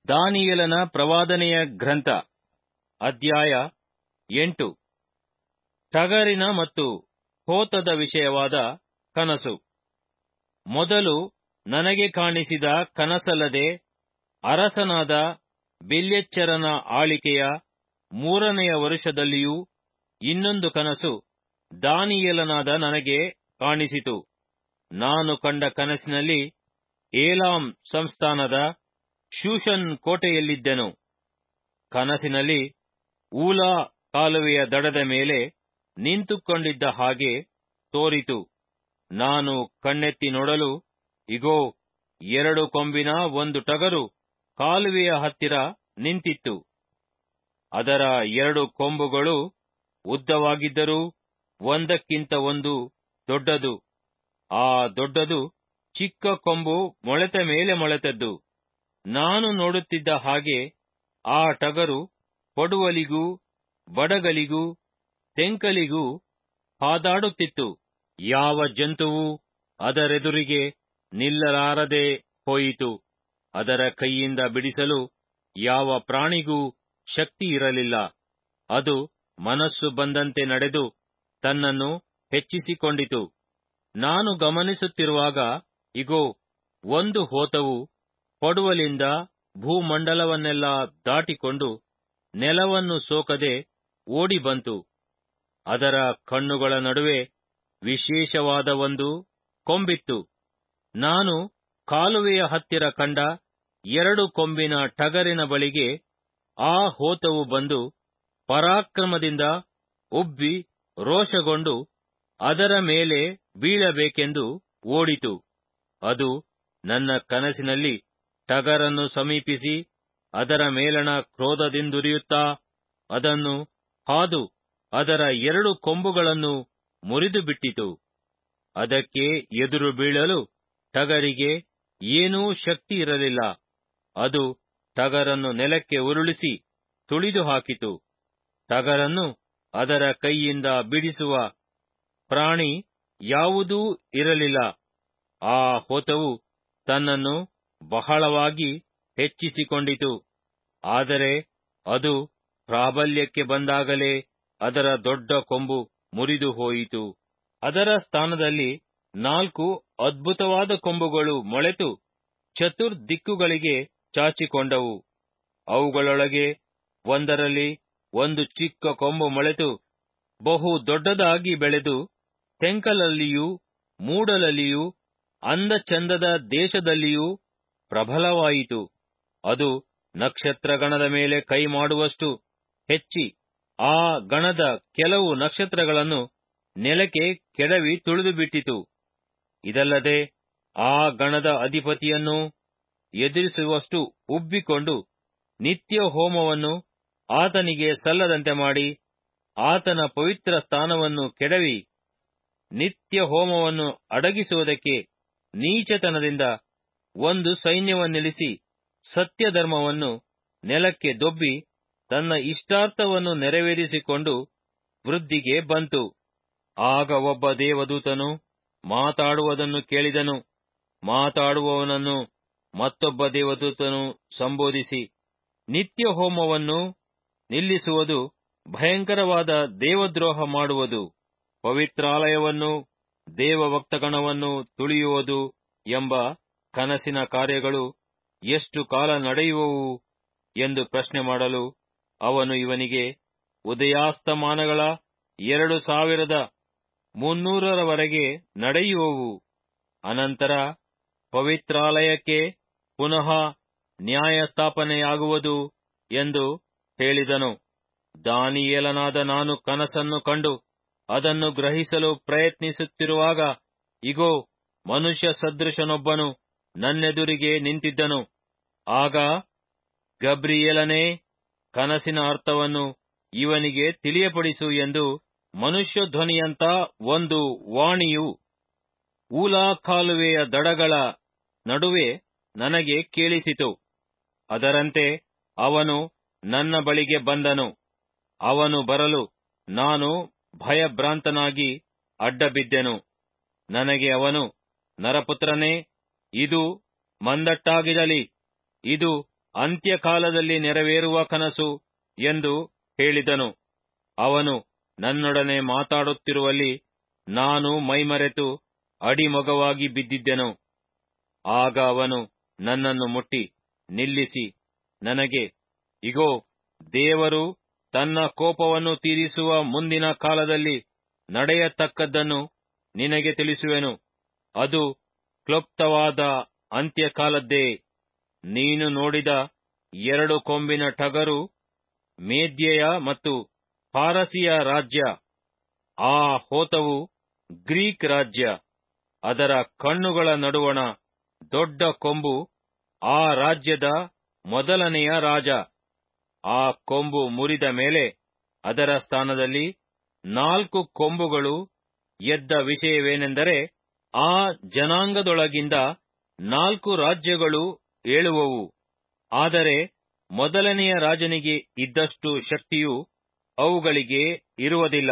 ದಾನಿಯೇಲನ ಪ್ರವಾದನೆಯ ಗ್ರಂಥ ಅಧ್ಯಾಯ ಎಂಟು ಟಗರಿನ ಮತ್ತು ಹೋತದ ವಿಷಯವಾದ ಕನಸು ಮೊದಲು ನನಗೆ ಕಾಣಿಸಿದ ಕನಸಲ್ಲದೆ ಅರಸನಾದ ಬೆಲ್ಯಚ್ಚರನ ಆಳಿಕೆಯ ಮೂರನೆಯ ವರುಷದಲ್ಲಿಯೂ ಇನ್ನೊಂದು ಕನಸು ದಾನಿಯೇಲನಾದ ನನಗೆ ಕಾಣಿಸಿತು ನಾನು ಕಂಡ ಕನಸಿನಲ್ಲಿ ಏಲಾಮ್ ಸಂಸ್ಥಾನದ ಶೂಷನ್ ಕೋಟೆಯಲ್ಲಿದ್ದೆನು ಕನಸಿನಲ್ಲಿ ಊಲಾ ಕಾಲುವೆಯ ದಡದ ಮೇಲೆ ನಿಂತುಕೊಂಡಿದ್ದ ಹಾಗೆ ತೋರಿತು ನಾನು ಕಣ್ಣೆತ್ತಿ ನೋಡಲು ಇಗೋ ಎರಡು ಕೊಂಬಿನ ಒಂದು ಟಗರು ಕಾಲುವೆಯ ಹತ್ತಿರ ನಿಂತಿತ್ತು ಅದರ ಎರಡು ಕೊಂಬುಗಳು ಉದ್ದವಾಗಿದ್ದರೂ ಒಂದಕ್ಕಿಂತ ಒಂದು ದೊಡ್ಡದು ಆ ದೊಡ್ಡದು ಚಿಕ್ಕ ಕೊಂಬು ಮೊಳೆತ ಮೇಲೆ ಮೊಳೆತದ್ದು ನಾನು ನೋಡುತ್ತಿದ್ದ ಹಾಗೆ ಆ ಟಗರು ಪಡುವಲಿಗೂ ಬಡಗಲಿಗೂ ತೆಂಕಲಿಗೂ ಹಾದಾಡುತ್ತಿತ್ತು ಯಾವ ಜಂತುವು ಅದರೆದುರಿಗೆ ನಿಲ್ಲಲಾರದೆ ಹೋಯಿತು ಅದರ ಕೈಯಿಂದ ಬಿಡಿಸಲು ಯಾವ ಪ್ರಾಣಿಗೂ ಶಕ್ತಿ ಇರಲಿಲ್ಲ ಅದು ಮನಸ್ಸು ಬಂದಂತೆ ನಡೆದು ತನ್ನನ್ನು ಹೆಚ್ಚಿಸಿಕೊಂಡಿತು ನಾನು ಗಮನಿಸುತ್ತಿರುವಾಗ ಇಗೋ ಒಂದು ಹೋತವು ಪಡುವಲಿಂದ ಭೂಮಂಡಲವನ್ನೆಲ್ಲ ದಾಟಿಕೊಂಡು ನೆಲವನ್ನು ಸೋಕದೆ ಓಡಿ ಬಂತು ಅದರ ಕಣ್ಣುಗಳ ನಡುವೆ ವಿಶೇಷವಾದ ಒಂದು ಕೊಂಬಿತ್ತು ನಾನು ಕಾಲುವೆಯ ಹತ್ತಿರ ಕಂಡ ಎರಡು ಕೊಂಬಿನ ಟಗರಿನ ಬಳಿಗೆ ಆ ಹೋತವು ಬಂದು ಪರಾಕ್ರಮದಿಂದ ಉಬ್ಬಿ ರೋಷಗೊಂಡು ಅದರ ಮೇಲೆ ಬೀಳಬೇಕೆಂದು ಓಡಿತು ಅದು ನನ್ನ ಕನಸಿನಲ್ಲಿ ಟಗರನ್ನು ಸಮೀಪಿಸಿ ಅದರ ಮೇಲಣ ಕ್ರೋಧದಿಂದುರಿಯುತ್ತಾ ಅದನ್ನು ಹಾದು ಅದರ ಎರಡು ಕೊಂಬುಗಳನ್ನು ಮುರಿದು ಬಿಟ್ಟಿತು ಅದಕ್ಕೆ ಎದುರು ಬೀಳಲು ಟಗರಿಗೆ ಏನೂ ಶಕ್ತಿ ಇರಲಿಲ್ಲ ಅದು ಟಗರನ್ನು ನೆಲಕ್ಕೆ ಉರುಳಿಸಿ ತುಳಿದು ಹಾಕಿತು ಟಗರನ್ನು ಅದರ ಕೈಯಿಂದ ಬಿಡಿಸುವ ಪ್ರಾಣಿ ಯಾವುದೂ ಇರಲಿಲ್ಲ ಆ ಹೋತವು ತನ್ನನ್ನು ಬಹಳವಾಗಿ ಹೆಚ್ಚಿಸಿಕೊಂಡಿತು ಆದರೆ ಅದು ಪ್ರಾಬಲ್ಯಕ್ಕೆ ಬಂದಾಗಲೇ ಅದರ ದೊಡ್ಡ ಕೊಂಬು ಮುರಿದು ಹೋಯಿತು ಅದರ ಸ್ಥಾನದಲ್ಲಿ ನಾಲ್ಕು ಅದ್ಭುತವಾದ ಕೊಂಬುಗಳು ಮೊಳೆತು ಚತುರ್ದಿಕ್ಕುಗಳಿಗೆ ಚಾಚಿಕೊಂಡವು ಅವುಗಳೊಳಗೆ ಒಂದರಲ್ಲಿ ಒಂದು ಚಿಕ್ಕ ಕೊಂಬು ಮೊಳೆತು ಬಹು ದೊಡ್ಡದಾಗಿ ಬೆಳೆದು ತೆಂಕಲಲ್ಲಿಯೂ ಮೂಡಲಲ್ಲಿಯೂ ಅಂದಚಂದದ ದೇಶದಲ್ಲಿಯೂ ಪ್ರಬಲವಾಯಿತು ಅದು ನಕ್ಷತ್ರಗಣದ ಮೇಲೆ ಕೈ ಮಾಡುವಷ್ಟು ಹೆಚ್ಚಿ ಆ ಗಣದ ಕೆಲವು ನಕ್ಷತ್ರಗಳನ್ನು ನೆಲಕ್ಕೆ ಕೆಡವಿ ತುಳಿದುಬಿಟ್ಟಿತು ಇದಲ್ಲದೆ ಆ ಗಣದ ಅಧಿಪತಿಯನ್ನು ಎದುರಿಸುವಷ್ಟು ಉಬ್ಬಿಕೊಂಡು ನಿತ್ಯ ಹೋಮವನ್ನು ಆತನಿಗೆ ಸಲ್ಲದಂತೆ ಮಾಡಿ ಆತನ ಪವಿತ್ರ ಸ್ಥಾನವನ್ನು ಕೆಡವಿ ನಿತ್ಯ ಹೋಮವನ್ನು ಅಡಗಿಸುವುದಕ್ಕೆ ನೀಚತನದಿಂದ ಒಂದು ಸೈನ್ಯವನ್ನಿಳಿಸಿ ಸತ್ಯಧರ್ಮವನ್ನು ನೆಲಕ್ಕೆ ದೊಬ್ಬಿ ತನ್ನ ಇಷ್ಟಾರ್ಥವನ್ನು ನೆರವೇರಿಸಿಕೊಂಡು ವೃದ್ಧಿಗೆ ಬಂತು ಆಗ ಒಬ್ಬ ದೇವದೂತನು ಮಾತಾಡುವುದನ್ನು ಕೇಳಿದನು ಮಾತಾಡುವವನನ್ನು ಮತ್ತೊಬ್ಬ ದೇವದೂತನು ಸಂಬೋಧಿಸಿ ನಿತ್ಯ ಹೋಮವನ್ನು ನಿಲ್ಲಿಸುವುದು ಭಯಂಕರವಾದ ದೇವದ್ರೋಹ ಮಾಡುವುದು ಪವಿತ್ರಾಲಯವನ್ನು ದೇವಭಕ್ತಗಣವನ್ನು ತುಳಿಯುವುದು ಎಂಬ ಕನಸಿನ ಕಾರ್ಯಗಳು ಎಷ್ಟು ಕಾಲ ನಡೆಯುವವು ಎಂದು ಪ್ರಶ್ನೆ ಮಾಡಲು ಅವನು ಇವನಿಗೆ ಉದಯಾಸ್ತಮಾನಗಳ ಎರಡು ಸಾವಿರದ ಮುನ್ನೂರರವರೆಗೆ ನಡೆಯುವವು ಅನಂತರ ಪವಿತ್ರಾಲಯಕ್ಕೆ ಪುನಃ ನ್ಯಾಯಸ್ಥಾಪನೆಯಾಗುವುದು ಎಂದು ಹೇಳಿದನು ದಾನಿಯೇಲನಾದ ನಾನು ಕನಸನ್ನು ಕಂಡು ಅದನ್ನು ಗ್ರಹಿಸಲು ಪ್ರಯತ್ನಿಸುತ್ತಿರುವಾಗ ಇಗೋ ಮನುಷ್ಯ ಸದೃಶನೊಬ್ಬನು ನನ್ನೆದುರಿಗೆ ನಿಂತಿದ್ದನು ಆಗ ಗಬ್ರಿಯೇಲನೇ ಕನಸಿನ ಅರ್ಥವನ್ನು ಇವನಿಗೆ ತಿಳಿಯಪಡಿಸು ಎಂದು ಮನುಷ್ಯ ಧ್ವನಿಯಂತ ಒಂದು ವಾಣಿಯು ಊಲಾ ಕಾಲುವೆಯ ದಡಗಳ ನಡುವೆ ನನಗೆ ಕೇಳಿಸಿತು ಅದರಂತೆ ಅವನು ನನ್ನ ಬಳಿಗೆ ಬಂದನು ಅವನು ಬರಲು ನಾನು ಭಯಭ್ರಾಂತನಾಗಿ ಅಡ್ಡಬಿದ್ದೆನು ನನಗೆ ಅವನು ನರಪುತ್ರನೇ ಇದು ಮಂದಟ್ಟಾಗಿರಲಿ ಇದು ಅಂತ್ಯಕಾಲದಲ್ಲಿ ನೆರವೇರುವ ಕನಸು ಎಂದು ಹೇಳಿದನು ಅವನು ನನ್ನೊಡನೆ ಮಾತಾಡುತ್ತಿರುವಲ್ಲಿ ನಾನು ಮೈಮರೆತು ಅಡಿಮೊಗವಾಗಿ ಬಿದ್ದಿದ್ದೆನು ಆಗ ಅವನು ನನ್ನನ್ನು ಮುಟ್ಟಿ ನಿಲ್ಲಿಸಿ ನನಗೆ ಇಗೋ ದೇವರು ತನ್ನ ಕೋಪವನ್ನು ತೀರಿಸುವ ಮುಂದಿನ ಕಾಲದಲ್ಲಿ ನಡೆಯತಕ್ಕದ್ದನ್ನು ನಿನಗೆ ತಿಳಿಸುವೆನು ಅದು ಕ್ಲುಪ್ತವಾದ ಅಂತ್ಯಕಾಲದ್ದೇ ನೀನು ನೋಡಿದ ಎರಡು ಕೊಂಬಿನ ಟಗರು ಮೇದ್ಯೆಯ ಮತ್ತು ಪಾರಸಿಯ ರಾಜ್ಯ ಆ ಹೋತವು ಗ್ರೀಕ್ ರಾಜ್ಯ ಅದರ ಕಣ್ಣುಗಳ ನಡುವಣ ದೊಡ್ಡ ಕೊಂಬು ಆ ರಾಜ್ಯದ ಮೊದಲನೆಯ ರಾಜ ಆ ಕೊಂಬು ಮುರಿದ ಮೇಲೆ ಅದರ ಸ್ಥಾನದಲ್ಲಿ ನಾಲ್ಕು ಕೊಂಬುಗಳು ಎದ್ದ ವಿಷಯವೇನೆಂದರೆ ಆ ಜನಾಂಗದೊಳಗಿಂದ ನಾಲ್ಕು ರಾಜ್ಯಗಳು ಏಳುವವು ಆದರೆ ಮೊದಲನೆಯ ರಾಜನಿಗೆ ಇದ್ದಷ್ಟು ಶಕ್ತಿಯು ಅವುಗಳಿಗೆ ಇರುವುದಿಲ್ಲ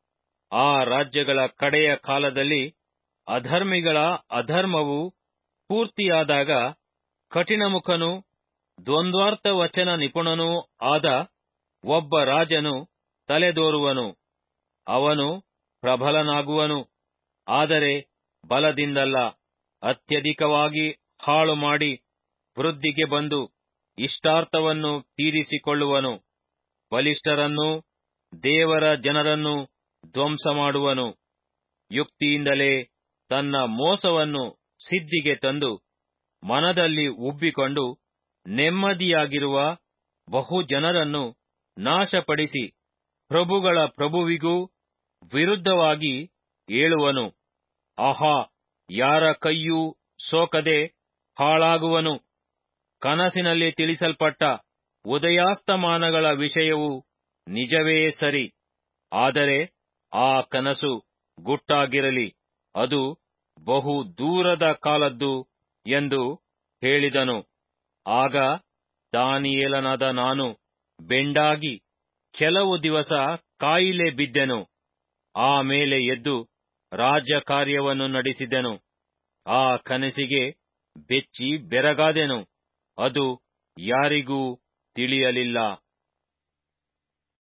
ಆ ರಾಜ್ಯಗಳ ಕಡೆಯ ಕಾಲದಲ್ಲಿ ಅಧರ್ಮಿಗಳ ಅಧರ್ಮವು ಪೂರ್ತಿಯಾದಾಗ ಕಠಿಣಮುಖನೂ ದ್ವಂದ್ವಾರ್ಥ ವಚನ ನಿಪುಣನೂ ಆದ ಒಬ್ಬ ರಾಜನು ತಲೆದೋರುವನು ಅವನು ಪ್ರಬಲನಾಗುವನು ಆದರೆ ಬಲದಿಂದಲ್ಲ ಅತ್ಯಧಿಕವಾಗಿ ಹಾಳು ಮಾಡಿ ವೃದ್ಧಿಗೆ ಬಂದು ಇಷ್ಟಾರ್ಥವನ್ನು ತೀರಿಸಿಕೊಳ್ಳುವನು ಬಲಿಷ್ಠರನ್ನೂ ದೇವರ ಜನರನ್ನೂ ಧ್ವಂಸ ಮಾಡುವನು ಯುಕ್ತಿಯಿಂದಲೇ ತನ್ನ ಮೋಸವನ್ನು ಸಿದ್ಧಿಗೆ ತಂದು ಮನದಲ್ಲಿ ಉಬ್ಬಿಕೊಂಡು ನೆಮ್ಮದಿಯಾಗಿರುವ ಬಹು ಜನರನ್ನು ನಾಶಪಡಿಸಿ ಪ್ರಭುಗಳ ಪ್ರಭುವಿಗೂ ವಿರುದ್ಧವಾಗಿ ಏಳುವನು ಆಹಾ ಯಾರ ಕೈಯೂ ಸೋಕದೆ ಹಾಳಾಗುವನು ಕನಸಿನಲ್ಲಿ ತಿಳಿಸಲ್ಪಟ್ಟ ಉದಯಾಸ್ತಮಾನಗಳ ವಿಷಯವು ನಿಜವೇ ಸರಿ ಆದರೆ ಆ ಕನಸು ಗುಟ್ಟಾಗಿರಲಿ ಅದು ಬಹು ದೂರದ ಕಾಲದ್ದು ಎಂದು ಹೇಳಿದನು ಆಗ ದಾನಿಯೇಲನಾದ ನಾನು ಬೆಂಡಾಗಿ ಕೆಲವು ದಿವಸ ಕಾಯಿಲೆ ಬಿದ್ದೆನು ಆಮೇಲೆ ಎದ್ದು ರಾಜಕಾರ್ಯವನ್ನು ನಡೆಸಿದೆನು ಆ ಕನಸಿಗೆ ಬೆಚ್ಚಿ ಬೆರಗಾದೆನು ಅದು ಯಾರಿಗೂ ತಿಳಿಯಲಿಲ್ಲ